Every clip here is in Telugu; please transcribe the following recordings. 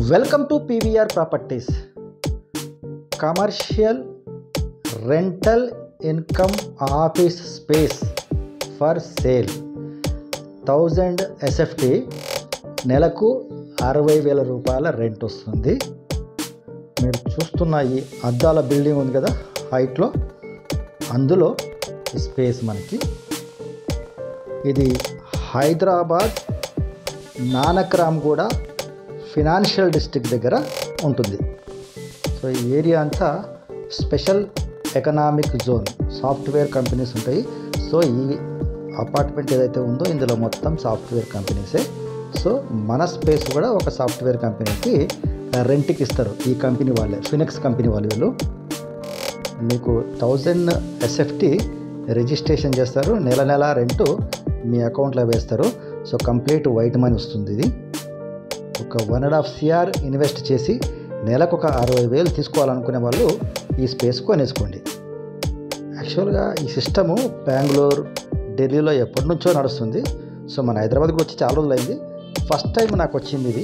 welcome to PVR properties commercial rental income office space for sale thousand SFT నెలకు అరవై వేల రూపాయల రెంట్ వస్తుంది మీరు చూస్తున్న ఈ అద్దాల బిల్డింగ్ ఉంది కదా హైట్లో అందులో ఈ స్పేస్ మనకి ఇది హైదరాబాద్ నానక్రామ్ కూడా ఫినాన్షియల్ డిస్ట్రిక్ట్ దగ్గర ఉంటుంది సో ఈ ఏరియా అంతా special economic zone software companies ఉంటాయి సో ఈ అపార్ట్మెంట్ ఏదైతే ఉందో ఇందులో మొత్తం సాఫ్ట్వేర్ కంపెనీసే సో మన స్పేస్ కూడా ఒక సాఫ్ట్వేర్ కంపెనీకి రెంట్కి ఇస్తారు ఈ కంపెనీ వాళ్ళే ఫినిక్స్ కంపెనీ వాళ్ళు వీళ్ళు మీకు థౌజండ్ ఎస్ఎఫ్టీ రిజిస్ట్రేషన్ చేస్తారు నెల నెల రెంటు మీ అకౌంట్లో వేస్తారు సో కంప్లీట్ వైట్ మనీ వస్తుంది ఇది ఒక one and half CR invest చేసి నెలకు ఒక అరవై వేలు తీసుకోవాలనుకునే వాళ్ళు ఈ స్పేస్ కొనేసుకోండి యాక్చువల్గా ఈ సిస్టము బెంగళూరు ఢిల్లీలో ఎప్పటి నుంచో నడుస్తుంది సో మన హైదరాబాద్కి వచ్చి చాలా రోజులు అయింది ఫస్ట్ టైం నాకు వచ్చింది ఇది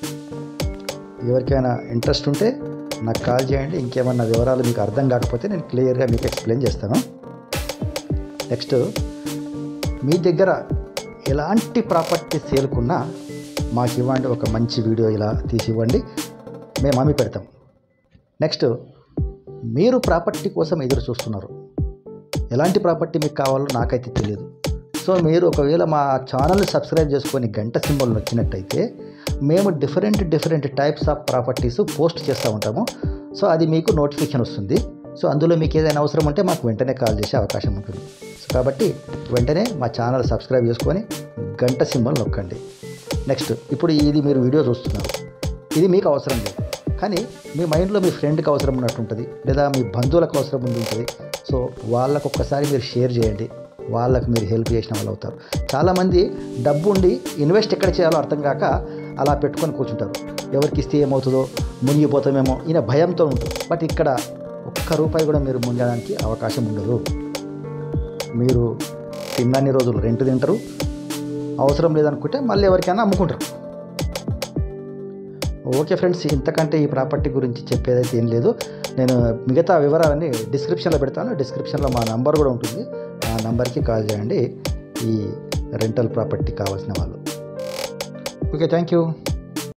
ఎవరికైనా ఇంట్రెస్ట్ ఉంటే నాకు కాల్ చేయండి ఇంకేమన్నా వివరాలు మీకు అర్థం కాకపోతే నేను క్లియర్గా మీకు ఎక్స్ప్లెయిన్ చేస్తాను నెక్స్ట్ మీ దగ్గర ఎలాంటి ప్రాపర్టీ సేల్కున్నా మాకు ఇవ్వండి ఒక మంచి వీడియో ఇలా తీసి ఇవ్వండి మేము అమ్మి పెడతాం నెక్స్ట్ మీరు ప్రాపర్టీ కోసం ఎదురు చూస్తున్నారు ఎలాంటి ప్రాపర్టీ మీకు కావాలో నాకైతే తెలియదు సో మీరు ఒకవేళ మా ఛానల్ని సబ్స్క్రైబ్ చేసుకొని గంట సింబల్ నచ్చినట్టయితే మేము different different types of properties post చేస్తూ ఉంటాము సో అది మీకు నోటిఫికేషన్ వస్తుంది సో అందులో మీకు ఏదైనా అవసరం ఉంటే మాకు వెంటనే కాల్ చేసే అవకాశం ఉంటుంది సో కాబట్టి వెంటనే మా ఛానల్ సబ్స్క్రైబ్ చేసుకొని గంట సింబల్ నొక్కండి నెక్స్ట్ ఇప్పుడు ఇది మీరు వీడియో చూస్తున్నారు ఇది మీకు అవసరం లేదు కానీ మీ మైండ్లో మీ ఫ్రెండ్కి అవసరం ఉన్నట్టు ఉంటుంది లేదా మీ బంధువులకు అవసరం ఉండి ఉంటుంది సో వాళ్ళకు ఒక్కసారి మీరు షేర్ చేయండి వాళ్ళకు మీరు హెల్ప్ చేసిన వాళ్ళు అవుతారు చాలామంది డబ్బు ఉండి ఇన్వెస్ట్ ఎక్కడ చేయాలో అర్థం కాక అలా పెట్టుకొని కూర్చుంటారు ఎవరికి ఇస్తే ఏమవుతుందో మునిగిపోతామేమో ఈయన భయంతో ఉంటుంది బట్ ఇక్కడ ఒక్క రూపాయి కూడా మీరు మునగడానికి అవకాశం ఉండదు మీరు తిన్నన్ని రోజులు రెంట్ తింటారు అవసరం లేదనుకుంటే మళ్ళీ ఎవరికైనా అమ్ముకుంటారు ఓకే ఫ్రెండ్స్ ఇంతకంటే ఈ ప్రాపర్టీ గురించి చెప్పేదైతే ఏం లేదు నేను మిగతా వివరాలన్నీ డిస్క్రిప్షన్లో పెడతాను డిస్క్రిప్షన్లో మా నంబర్ కూడా ఉంటుంది ఆ నంబర్కి కాల్ చేయండి ఈ రెంటల్ ప్రాపర్టీ కావాల్సిన వాళ్ళు ఓకే థ్యాంక్ యూ